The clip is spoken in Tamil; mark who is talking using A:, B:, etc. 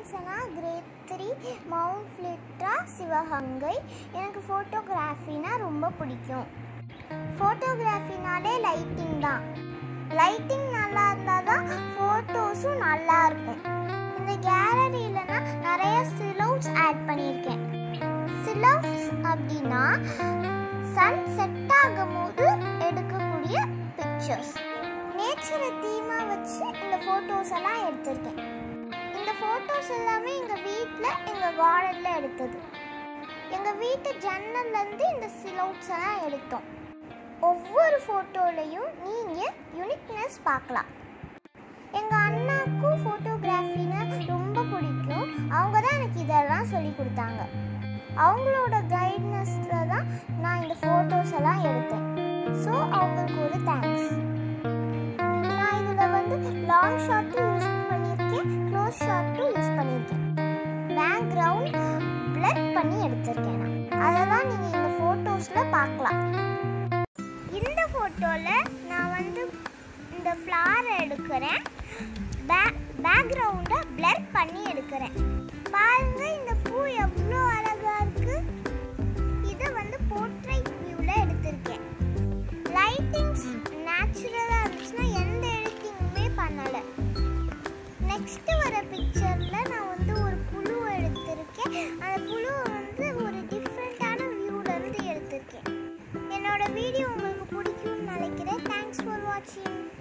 A: சுலோச்சனா கிரேட் த்ரீ மவுண்ட் ஃபிளிட்ரா சிவகங்கை எனக்கு ஃபோட்டோகிராஃபினா ரொம்ப பிடிக்கும் ஃபோட்டோகிராஃபினாலே லைட்டிங் தான் லைட்டிங் நல்லா இருந்தால் தான் ஃபோட்டோஸும் நல்லா இருக்கும் இந்த கேலரியில் நான் நிறைய சிலோட்ஸ் ஆட் பண்ணியிருக்கேன் சிலோட்ஸ் அப்படின்னா சன் செட் ஆகும் போது எடுக்கக்கூடிய பிக்சர்ஸ் நேச்சரை தீமாக வச்சு இந்த ஃபோட்டோஸ் எல்லாம் எடுத்திருக்கேன் இந்த ஃபோட்டோஸ் எல்லாமே எங்கள் வீட்டில் எங்கள் கார்டனில் எடுத்தது எங்கள் வீட்டு ஜன்னல்லேருந்து இந்த சிலோட்ஸ் எல்லாம் எடுத்தோம் ஒவ்வொரு ஃபோட்டோலையும் நீங்கள் யூனிக்னஸ் பார்க்கலாம் எங்கள் அண்ணாக்கும் ஃபோட்டோகிராஃபினா ரொம்ப பிடிக்கும் அவங்க தான் எனக்கு இதெல்லாம் சொல்லி கொடுத்தாங்க அவங்களோட கைட்னஸில் தான் நான் இந்த ஃபோட்டோஸ் எல்லாம் எடுத்தேன் ஸோ அவங்களுக்கு ஒரு தேங்க்ஸ் நான் இதில் வந்து லாங் ஷாட்டும் யூஸ் பண்ணியிருக்கேன் க்ளோஸ் ஷாட்டும் யூஸ் பண்ணியிருக்கேன் பேக்ரவுண்ட் பிளட் பண்ணி எடுத்திருக்கேன் நான் அதெல்லாம் நீங்கள் இந்த ஃபோட்டோஸில் பார்க்கலாம் இந்த ஃபோட்டோவில் நான் வந்து இந்த ஃப்ளாரை எடுக்கிறேன் பே பேக்ரவுண்டை பிளர் பண்ணி எடுக்கிறேன் பாருங்க இந்த பூ எவ்வளோ அழகா இருக்கு இதை வந்து போர்ட்ரைட் வியூவில் எடுத்திருக்கேன் லைட்டிங்ஸ் நேச்சுரலாக இருந்துச்சுன்னா எந்த எடிட்டிங்குமே பண்ணலை நெக்ஸ்ட் வர பிக்சரில் நான் வந்து ஒரு புழு எடுத்திருக்கேன் அந்த புழுவை வந்து ஒரு டிஃப்ரெண்ட்டான வியூவில் இருந்து எடுத்திருக்கேன் என்னோட வீடியோ உங்களுக்கு பிடிக்கும்னு நினைக்கிறேன் தேங்க்ஸ் ஃபார் வாட்சிங்